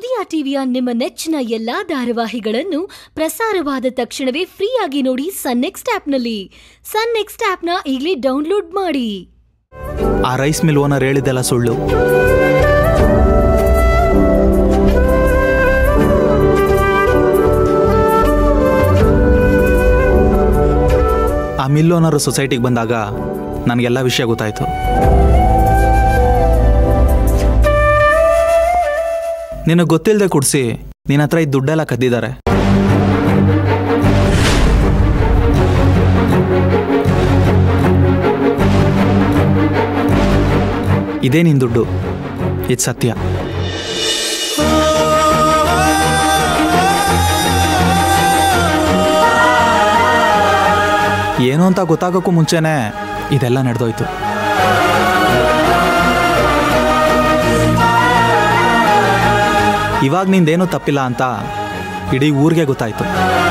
ಉದಯ ಟಿವಿಯ ನಿಮ್ಮ ನೆಚ್ಚಿನ ಎಲ್ಲಾ ಧಾರಾವಾಹಿಗಳನ್ನು ಪ್ರಸಾರವಾದ ತಕ್ಷಣವೇ ಫ್ರೀಯಾಗಿ ನೋಡಿ ಸನ್ ನೆಕ್ಸ್ಟ್ ಆಪ್ನಲ್ಲಿ ಸನ್ ನೆಕ್ಸ್ಟ್ ಆಪ್ನ ಈಗಲೇ ಡೌನ್ಲೋಡ್ ಮಾಡಿ ಆ ರೈಸ್ ಮಿಲ್ ಓನರ್ ಹೇಳಿದ್ದೆಲ್ಲ ಸುಳ್ಳು ಆ ಮಿಲ್ ಓನರ್ ಸೊಸೈಟಿಗೆ ಬಂದಾಗ ನನಗೆಲ್ಲ ವಿಷಯ ಗೊತ್ತಾಯ್ತು ನಿನಗೆ ಗೊತ್ತಿಲ್ಲದೆ ಕುಡಿಸಿ ನಿನ್ನ ಹತ್ರ ಈ ದುಡ್ಡೆಲ್ಲ ಕದ್ದಿದ್ದಾರೆ ಇದೇ ನಿನ್ನ ದುಡ್ಡು ಇದು ಸತ್ಯ ಏನು ಅಂತ ಗೊತ್ತಾಗೋಕ್ಕೂ ಮುಂಚೆನೇ ಇದೆಲ್ಲ ನಡೆದೋಯ್ತು ಇವಾಗ ನಿಂದೇನೂ ತಪ್ಪಿಲ್ಲ ಅಂತ ಇಡೀ ಊರಿಗೆ ಗೊತ್ತಾಯ್ತು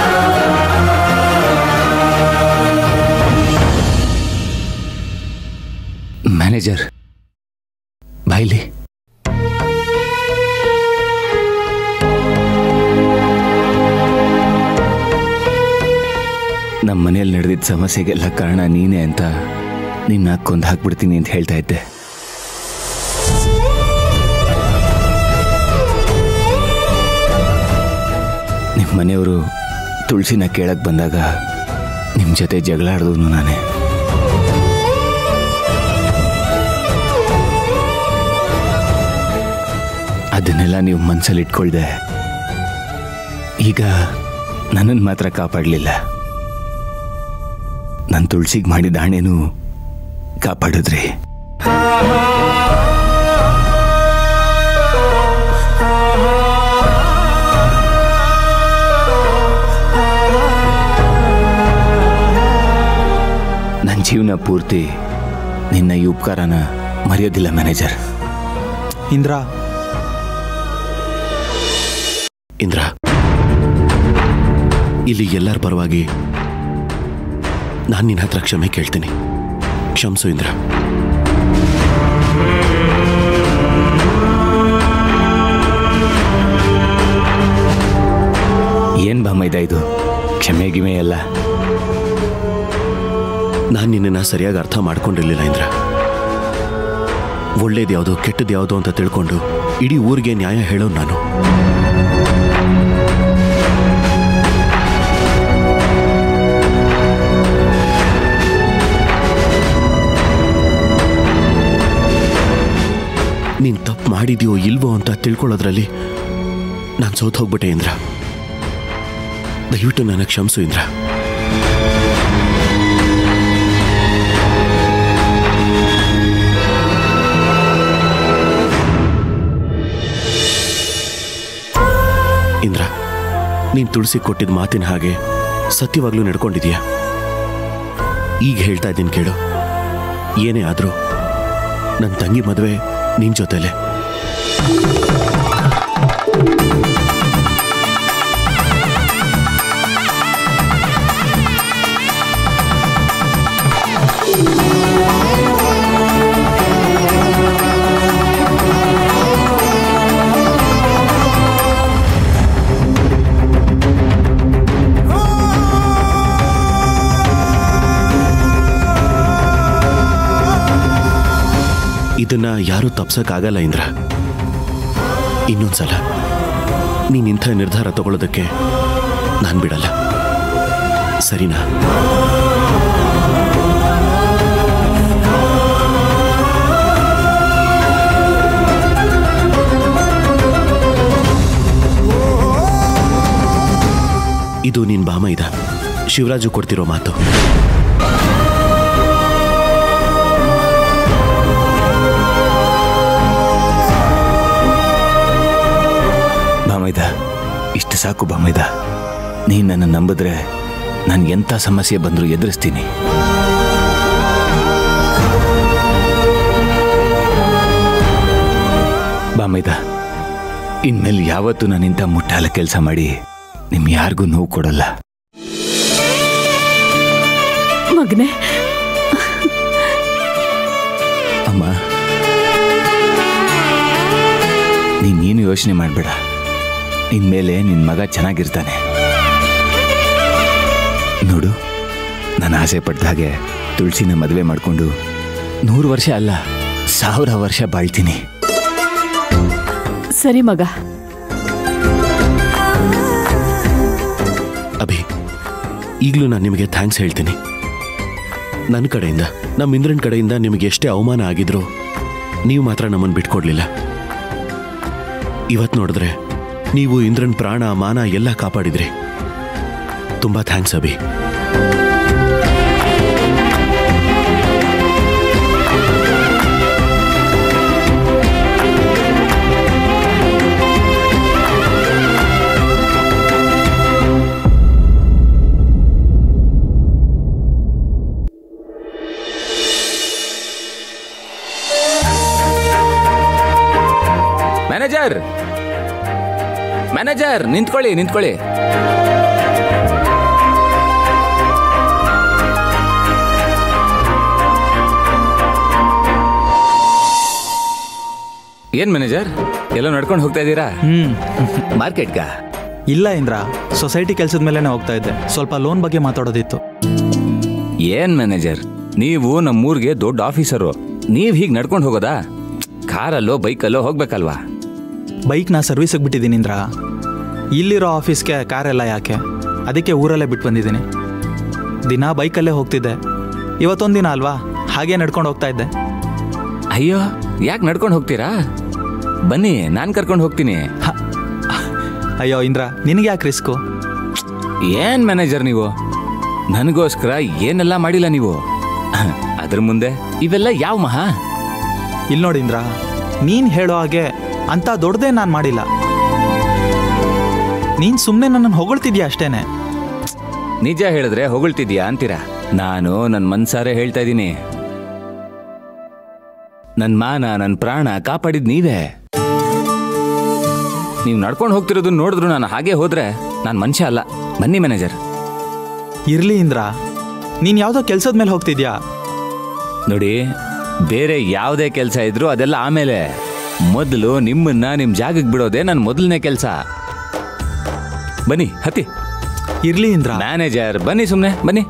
ಮ್ಯಾನೇಜರ್ ಬಾಯ್ಲಿ ನಮ್ಮ ಮನೇಲಿ ನಡೆದಿದ್ದ ಸಮಸ್ಯೆಗೆಲ್ಲ ಕಾರಣ ನೀನೇ ಅಂತ ನಿನ್ನ ಕೊಂದು ಹಾಕ್ಬಿಡ್ತೀನಿ ಅಂತ ಹೇಳ್ತಾ ಇದ್ದೆ ನಿಮ್ಮ ಮನೆಯವರು ತುಳಸಿನ ಕೇಳಕ್ ಬಂದಾಗ ನಿಮ್ಮ ಜೊತೆ ಜಗಳ ಆಡಿದವನು ನಾನೇ ಅದನ್ನೆಲ್ಲ ನೀವು ಮನಸ್ಸಲ್ಲಿ ಇಟ್ಕೊಳ್ದೆ ಈಗ ನನ್ನನ್ನು ಮಾತ್ರ ಕಾಪಾಡಲಿಲ್ಲ ನನ್ನ ತುಳಸಿಗೆ ಮಾಡಿದ ಆಣೆನೂ ಕಾಪಾಡಿದ್ರಿ ನನ್ನ ಜೀವನ ಪೂರ್ತಿ ನಿನ್ನ ಈ ಉಪಕಾರನ ಮರೆಯೋದಿಲ್ಲ ಮ್ಯಾನೇಜರ್ ಇಂದ್ರ ಇಂದ್ರ ಇಲ್ಲಿ ಎಲ್ಲರ ಪರವಾಗಿ ನಾನು ನಿನ್ನ ಹತ್ರ ಕ್ಷಮೆ ಕೇಳ್ತೀನಿ ಕ್ಷಮಿಸು ಇಂದ್ರ ಏನ್ ಬಾಮೈದ ಇದು ಕ್ಷಮೆ ಗಿಮೆ ಎಲ್ಲ ನಾನು ನಿನ್ನನ್ನು ಸರಿಯಾಗಿ ಅರ್ಥ ಮಾಡ್ಕೊಂಡಿರ್ಲಿಲ್ಲ ಇಂದ್ರ ಒಳ್ಳೇದು ಯಾವುದು ಕೆಟ್ಟದ್ದು ಯಾವುದು ಅಂತ ತಿಳ್ಕೊಂಡು ಇಡೀ ಊರಿಗೆ ನ್ಯಾಯ ಹೇಳೋ ನಾನು ನೀನು ತಪ್ಪು ಮಾಡಿದ್ಯೋ ಇಲ್ವೋ ಅಂತ ತಿಳ್ಕೊಳ್ಳೋದ್ರಲ್ಲಿ ನಾನು ಸೋತ್ ಹೋಗ್ಬಿಟ್ಟೆ ಇಂದ್ರ ದಯವಿಟ್ಟು ನನಗೆ ಕ್ಷಮಿಸು ಇಂದ್ರ ಇಂದ್ರ ನೀನ್ ತುಳಸಿ ಕೊಟ್ಟಿದ್ದ ಮಾತಿನ ಹಾಗೆ ಸತ್ಯವಾಗ್ಲೂ ನಡ್ಕೊಂಡಿದ್ಯಾ ಈಗ ಹೇಳ್ತಾ ಇದ್ದೀನಿ ಕೇಳು ಏನೇ ಆದ್ರೂ ನನ್ನ ತಂಗಿ ಮದುವೆ ನಿನ್ ಜೊತೆಲೆ ಇದನ್ನ ಯಾರೂ ತಪ್ಸಕ್ಕಾಗಲ್ಲ ಇಂದ್ರ ಇನ್ನೊಂದ್ಸಲ ನೀನ್ ಇಂಥ ನಿರ್ಧಾರ ತಗೊಳ್ಳೋದಕ್ಕೆ ನಾನು ಬಿಡಲ್ಲ ಸರಿನಾ ಇದು ನಿನ್ ಬಾಮ ಇದ ಶಿವರಾಜು ಕೊಡ್ತಿರೋ ಮಾತು ಬಾಮೈದ ಇಷ್ಟು ಸಾಕು ಬಾಮೈದ ನೀನು ನನ್ನ ನಂಬಿದ್ರೆ ನಾನು ಎಂಥ ಸಮಸ್ಯೆ ಬಂದರೂ ಎದುರಿಸ್ತೀನಿ ಬಾಮೈದ ಇನ್ಮೇಲೆ ಯಾವತ್ತೂ ನಾನಿಂತ ಮುಟ್ಟಾಲ ಕೆಲಸ ಮಾಡಿ ನಿಮ್ ಯಾರಿಗೂ ನೋವು ಕೊಡಲ್ಲ ಮಗನೇ ಅಮ್ಮ ನೀನೇನು ಯೋಚನೆ ಮಾಡಬೇಡ ಇನ್ಮೇಲೆ ನಿನ್ ಮಗ ಚೆನ್ನಾಗಿರ್ತಾನೆ ನೋಡು ನಾನು ಆಸೆ ಪಟ್ಟ ಹಾಗೆ ತುಳಸಿನ ಮದುವೆ ಮಾಡ್ಕೊಂಡು ನೂರು ವರ್ಷ ಅಲ್ಲ ಸಾವಿರ ವರ್ಷ ಬಾಳ್ತೀನಿ ಸರಿ ಮಗ ಅಭಿ ಈಗಲೂ ನಾನು ನಿಮಗೆ ಥ್ಯಾಂಕ್ಸ್ ಹೇಳ್ತೀನಿ ನನ್ನ ಕಡೆಯಿಂದ ನಮ್ಮ ಇಂದ್ರನ್ ಕಡೆಯಿಂದ ನಿಮಗೆ ಎಷ್ಟೇ ಅವಮಾನ ಆಗಿದ್ರು ನೀವು ಮಾತ್ರ ನಮ್ಮನ್ನು ಬಿಟ್ಕೊಡ್ಲಿಲ್ಲ ಇವತ್ತು ನೋಡಿದ್ರೆ ನೀವು ಇಂದ್ರನ್ ಪ್ರಾಣ ಮಾನ ಎಲ್ಲ ಕಾಪಾಡಿದ್ರಿ ತುಂಬಾ ಥ್ಯಾಂಕ್ಸ್ ಅಭಿ ಮ್ಯಾನೇಜರ್ ಮ್ಯಾನೇಜರ್ ನಿಂತ್ಕೊಳ್ಳಿ ನಿಂತ್ಕೊಳ್ಳಿ ಏನ್ ಮ್ಯಾನೇಜರ್ ಎಲ್ಲೋ ನಡ್ಕೊಂಡು ಹೋಗ್ತಾ ಇದ್ದೀರಾ ಹ್ಮ್ ಮಾರ್ಕೆಟ್ಗಾ ಇಲ್ಲ ಇಂದ್ರ ಸೊಸೈಟಿ ಕೆಲಸದ ಮೇಲೆನೆ ಹೋಗ್ತಾ ಇದ್ದೆ ಸ್ವಲ್ಪ ಲೋನ್ ಬಗ್ಗೆ ಮಾತಾಡೋದಿತ್ತು ಏನ್ ಮ್ಯಾನೇಜರ್ ನೀವು ನಮ್ಮೂರ್ಗೆ ದೊಡ್ಡ ಆಫೀಸರು ನೀವ್ ಹೀಗ್ ನಡ್ಕೊಂಡು ಹೋಗೋದಾ ಕಾರಲ್ಲೋ ಬೈಕಲ್ಲೋ ಹೋಗ್ಬೇಕಲ್ವಾ ಬೈಕ್ನ ಸರ್ವಿಸಿಗೆ ಬಿಟ್ಟಿದ್ದೀನಿ ಇಂದ್ರ ಇಲ್ಲಿರೋ ಆಫೀಸ್ಗೆ ಕಾರೆಲ್ಲ ಯಾಕೆ ಅದಕ್ಕೆ ಊರಲ್ಲೇ ಬಿಟ್ಟು ಬಂದಿದ್ದೀನಿ ದಿನ ಬೈಕಲ್ಲೇ ಹೋಗ್ತಿದ್ದೆ ಇವತ್ತೊಂದಿನ ಅಲ್ವಾ ಹಾಗೆ ನಡ್ಕೊಂಡು ಹೋಗ್ತಾ ಇದ್ದೆ ಅಯ್ಯೋ ಯಾಕೆ ನಡ್ಕೊಂಡು ಹೋಗ್ತೀರಾ ಬನ್ನಿ ನಾನ್ ಕರ್ಕೊಂಡು ಹೋಗ್ತೀನಿ ಹ. ಅಯ್ಯೋ ಇಂದ್ರ ನಿನಗೆ ಯಾಕೆ ರಿಸ್ಕು ಏನ್ ಮ್ಯಾನೇಜರ್ ನೀವು ನನಗೋಸ್ಕರ ಏನೆಲ್ಲ ಮಾಡಿಲ್ಲ ನೀವು ಅದ್ರ ಮುಂದೆ ಇವೆಲ್ಲ ಯಾವ ಮಹಾ ಇಲ್ಲಿ ನೋಡಿ ಇಂದ್ರ ನೀನು ಹೇಳೋ ಹಾಗೆ ಅಂತ ದೊಡ್ಡದೇ ನಾನು ಮಾಡಿಲ್ಲ ನೀನು ಸುಮ್ಮನೆ ನನ್ನನ್ನು ಹೊಗಳ್ತಿದ್ಯಾ ಅಷ್ಟೇನೆ ನಿಜ ಹೇಳಿದ್ರೆ ಹೊಗಳ್ತಿದ್ಯಾ ಅಂತೀರಾ ನಾನು ನನ್ನ ಮನ್ಸಾರೆ ಹೇಳ್ತಾ ಇದ್ದೀನಿ ನನ್ನ ಮಾನ ನನ್ನ ಪ್ರಾಣ ಕಾಪಾಡಿದ್ ನೀವೇ ನೀವು ನಡ್ಕೊಂಡು ಹೋಗ್ತಿರೋದನ್ನ ನೋಡಿದ್ರು ನಾನು ಹಾಗೆ ಹೋದ್ರೆ ನಾನು ಮನುಷ್ಯ ಅಲ್ಲ ಬನ್ನಿ ಮ್ಯಾನೇಜರ್ ಇರ್ಲಿ ಇಂದ್ರ ನೀನು ಯಾವುದೋ ಕೆಲಸದ ಮೇಲೆ ಹೋಗ್ತಿದ್ಯಾ ನೋಡಿ ಬೇರೆ ಯಾವುದೇ ಕೆಲಸ ಇದ್ರೂ ಅದೆಲ್ಲ ಆಮೇಲೆ ಮೊದಲು ನಿಮ್ಮನ್ನ ನಿಮ್ಮ ಜಾಗಕ್ಕೆ ಬಿಡೋದೇ ನನ್ನ ಮೊದಲನೇ ಕೆಲಸ ಬನ್ನಿ ಹತ್ತಿ ಇರ್ಲಿ ಇಂದ್ರ ಮ್ಯಾನೇಜರ್ ಬನ್ನಿ ಸುಮ್ಮನೆ ಬನ್ನಿ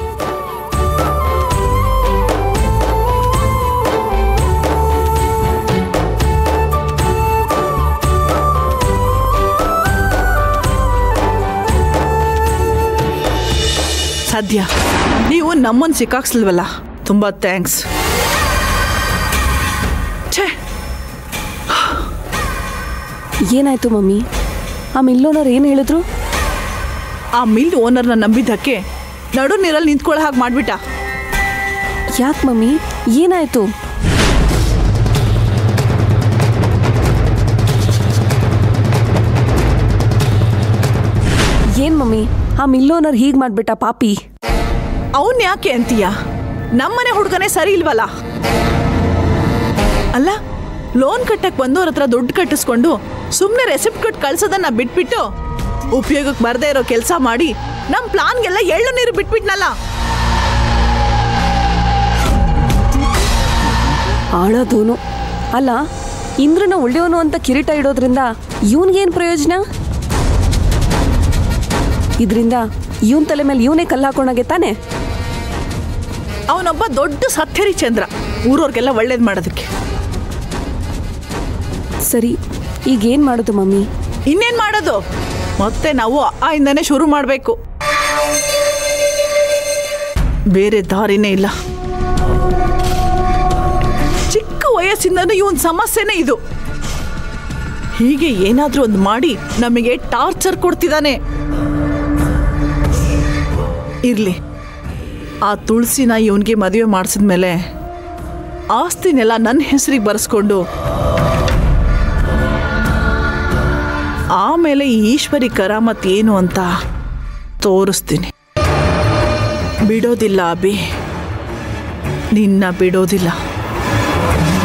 ಸದ್ಯ ನೀವು ನಮ್ಮನ್ನು ಸಿಕ್ಕಾಕ್ಸ್ಲಿಲ್ವಲ್ಲ ತುಂಬ ಥ್ಯಾಂಕ್ಸ್ ಛೇ ಏನಾಯ್ತು ಮಮ್ಮಿ ಆ ಮಿಲ್ಲೋನರ್ ಏನು ಹೇಳಿದ್ರು ಆ ಮಿಲ್ ಓನರ್ನ ನಂಬಿದ್ದಕ್ಕೆ ನಡು ನೀರಲ್ಲಿ ನಿಂತ್ಕೊಳ್ಳೋ ಹಾಗೆ ಮಾಡ್ಬಿಟ್ಟ ಯಾಕೆ ಮಮ್ಮಿ ಏನಾಯ್ತು ಏನ್ ಮಮ್ಮಿ ಆ ಮಿಲ್ಲೋನರ್ ಹೀಗ್ ಮಾಡ್ಬಿಟ್ಟ ಪಾಪಿ ಅವನ್ ಯಾಕೆ ಅಂತೀಯ ನಮ್ಮನೆ ಹುಡುಗನೇ ಸರಿ ಇಲ್ವಲ್ಲ ಅಲ್ಲ ಲೋನ್ ಕಟ್ಟಕ್ ಬಂದವ್ರ ಹತ್ರ ದುಡ್ಡು ಕಟ್ಟಿಸ್ಕೊಂಡು ಸುಮ್ಮನೆ ರೆಸಿಪ್ಟ್ ಕೊಟ್ಟು ಕಳ್ಸೋದನ್ನ ಬಿಟ್ಬಿಟ್ಟು ಉಪಯೋಗಕ್ಕೆ ಬರದೇ ಇರೋ ಕೆಲಸ ಮಾಡಿ ನಮ್ಮ ಪ್ಲಾನ್ಗೆಲ್ಲ ಎಳ್ಳು ನೀರು ಬಿಟ್ಬಿಟ್ನಲ್ಲ ಆಳೋದೂನು ಅಲ್ಲ ಇಂದ್ರನ ಒಳ್ಳೆಯವನು ಅಂತ ಕಿರೀಟ ಇಡೋದ್ರಿಂದ ಇವನ್ಗೇನು ಪ್ರಯೋಜನ ಇದರಿಂದ ಇವನ್ ತಲೆ ಮೇಲೆ ಇವನೇ ಕಲ್ಲು ಹಾಕೊಂಡಾಗೆ ತಾನೆ ಅವನೊಬ್ಬ ದೊಡ್ಡ ಸತ್ಯರಿ ಚಂದ್ರ ಊರವ್ರಿಗೆಲ್ಲ ಒಳ್ಳೇದು ಮಾಡೋದಕ್ಕೆ ಸರಿ ಈಗ ಏನು ಮಾಡೋದು ಮಮ್ಮಿ ಇನ್ನೇನ್ ಮಾಡೋದು ಮತ್ತೆ ನಾವು ಆ ಇಂದಾನೆ ಶುರು ಮಾಡಬೇಕು ಬೇರೆ ದಾರಿನೇ ಇಲ್ಲ ಚಿಕ್ಕ ವಯಸ್ಸಿಂದನೂ ಇವನ್ ಸಮಸ್ಯೆನೇ ಇದು ಹೀಗೆ ಏನಾದ್ರೂ ಒಂದು ಮಾಡಿ ನಮಗೆ ಟಾರ್ಚರ್ ಕೊಡ್ತಿದ್ದಾನೆ ಇರ್ಲಿ ಆ ತುಳಸಿನ ಇವನ್ಗೆ ಮದುವೆ ಮಾಡಿಸಿದ್ಮೇಲೆ ಆಸ್ತಿನೆಲ್ಲ ನನ್ನ ಹೆಸರಿಗೆ ಬರೆಸ್ಕೊಂಡು ಆಮೇಲೆ ಈ ಈಶ್ವರಿ ಕರಾಮತ್ ಏನು ಅಂತ ತೋರಿಸ್ತೀನಿ ಬಿಡೋದಿಲ್ಲ ಅಭಿ ನಿನ್ನ ಬಿಡೋದಿಲ್ಲ